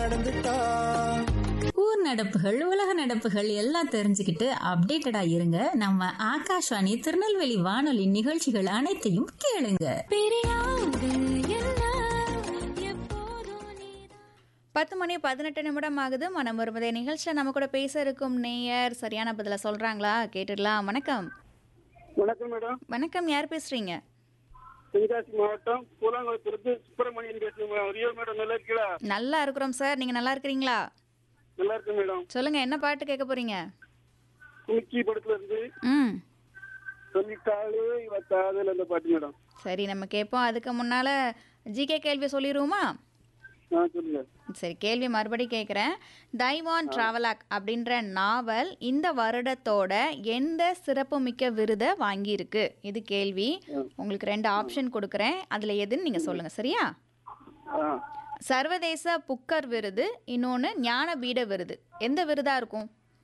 நடந்துட்டா ஊர் நடப்புகள் உலக நடப்புகள் எல்லாம் தெரிஞ்சுக்கிட்டு அப்டேட்டடா இருங்க நம்ம ஆகாஷ்வாணி திருநெல்வேலி வானொலி நிகழ்ச்சிகள் அனைத்தையும் கேளுங்க பத்து மணி பதினெட்டு நிமிடம் ஆகுது மனம் வருவதே நிகழ்ச்சியில் நம்ம கூட பேச இருக்கும் நேயர் சரியான பதில சொல்றாங்களா கேட்டுடலாம் வணக்கம் வணக்கம் மேடம் வணக்கம் யார் பேசுறீங்க தென்காசி மாவட்டம் கூலாங்குளத்திலிருந்து சுப்பிரமணியன் பேசுறேன் ரியோ மேடம் நல்லா இருக்கீங்களா நல்லா இருக்கிறோம் சார் நீங்க நல்லா இருக்கிறீங்களா நல்லா இருக்கு மேடம் சொல்லுங்க என்ன பாட்டு கேட்க போறீங்க குமிக்கி படத்துல இருந்து ம் சொல்லிட்டாலே இவ காதல் அந்த பாட்டு மேடம் சரி நம்ம கேட்போம் அதுக்கு முன்னால ஜிகே கேள்வி சொல்லிடுவோமா ஆ சொல்லுங்க சரி கேள்வி மறுபடி கேட்குறேன் தைவான் டிராவலாக் அப்படின்ற நாவல் இந்த வருடத்தோட எந்த சிறப்புமிக்க விருதை வாங்கியிருக்கு இது கேள்வி உங்களுக்கு ரெண்டு ஆப்ஷன் கொடுக்குறேன் அதில் எதுன்னு நீங்கள் சொல்லுங்கள் சரியா ஆ சர்வதேச புக்கர் விருது இன்னொன்று ஞானபீட விருது எந்த விருதாக இருக்கும்